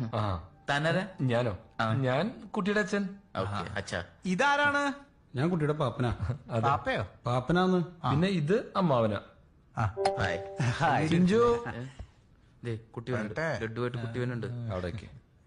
ആ തന്നര ഞാനോ ഞാൻ കുട്ടിയുടെ അച്ഛൻ ഓക്കെ അച്ഛാ ഇതാരാണ് ഞാൻ കുട്ടിയുടെ പാപ്പനാ അതെ പാപ്പയോ പാപ്പനാന്ന് പിന്നെ ഇത് അമ്മാവന ആ ഹായ് ചിഞ്ചു ദേ കുട്ടി വന്നുണ്ട് വരട്ടെ. ലഡുവായിട്ട് കുട്ടി വന്നുണ്ട് അവിടേക്ക്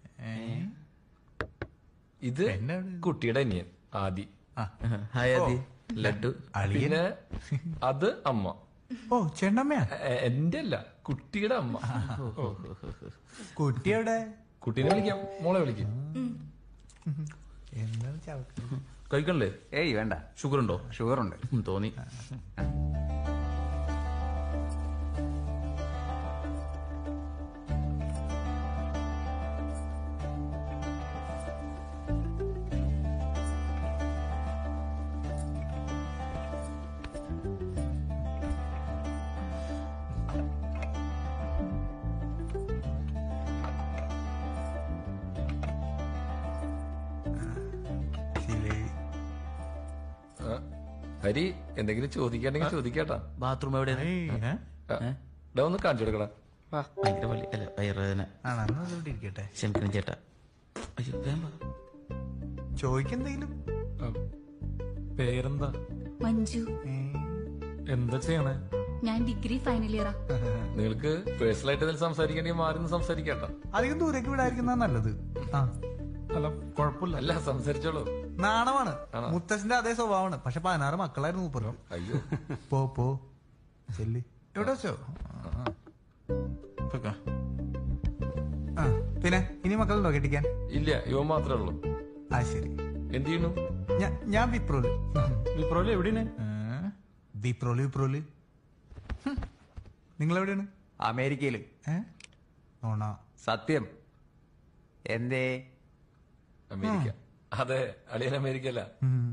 ഇത് എന്നെ കുട്ടിയുടെ അനിയൻ ആദി ഹായ് അതി ലഡു അളിയൻ പിന്നെ അത് അമ്മ ഓ ചേട്ടമ്മയാ എ- എന്റെ അല്ല കുട്ടിയുടെ അമ്മ കുട്ടിയുടെ കുട്ടീനെ വിളിക്കാം മോളെ വിളിക്കാം എന്താണ് ചവക്ക് കഴിക്കണല്ലേ ഏയ് വേണ്ട ഷുഗർ ഉണ്ടോ ഷുഗർ ഉണ്ട് ഉം, തോന്നി ശരി ആ, ഹരി എന്തെങ്കിലും ചോദിക്കണ്ടെങ്കിൽ ചോദിക്കാട്ടാ ബാത്റൂം എവിടെയാണ് ഏയ്, ഏ? ആ, ദാ ഒന്ന് കാണിച്ചു കൊടുക്കടാ ഭയങ്കര വലി അല്ല വയറുവേദന ആണോ എന്നാ അതുകൊണ്ട് ഇരിക്കട്ടെ ക്ഷമിക്കണം ചേട്ടാ അയ്യോ വേഗം വാ. ചോദിക്കെന്തെങ്കിലും ആ, പേരെന്താ മഞ്ജു ഏ, എന്താ ചെയ്യണേ ഞാൻ ഡിഗ്രി ഫൈനൽ ഇയറാ നിങ്ങൾക്ക് പേഴ്സണൽ ആയിട്ട് എന്തെങ്കിലും സംസാരിക്കണമെങ്കിൽ മാറി നിന്ന് സംസാരിക്കാട്ടാ അധികം ദൂരേക്ക് വിടാതിരിക്കുന്ന നല്ലത് ആ അല്ല കുഴപ്പമില്ല അല്ല സംസാരിച്ചോളൂ നാണമാണ് ആണോ? മുത്തശ്ശന്റെ അതേ സ്വഭാവമാണ് പക്ഷെ പതിനാറ് മക്കളായിരുന്നു മൂപ്പർക്ക് അയ്യോ പോ പോ ചെല്ലി എവിടെ വെച്ചോ ആ പിന്നെ ഇനി മക്കളുണ്ടോ കെട്ടിക്കാൻ ഇല്ല ഇവ മാത്രമേ ഉള്ളൂ ആ ശരി എന്ത് ചെയ്യുന്നു ഞാ- ഞാൻ വിപ്രോല് വിപ്രോല് എവിടെയാണ് ഏ? വിപ്രോല് വിപ്രോല് നിങ്ങൾ എവിടെയാണ് അമേരിക്കയിൽ ഏ ഓണ സത്യം എന്തേ അമേരിക്ക അതെ അളിയൻ അമേരിക്ക അല്ല ഉം.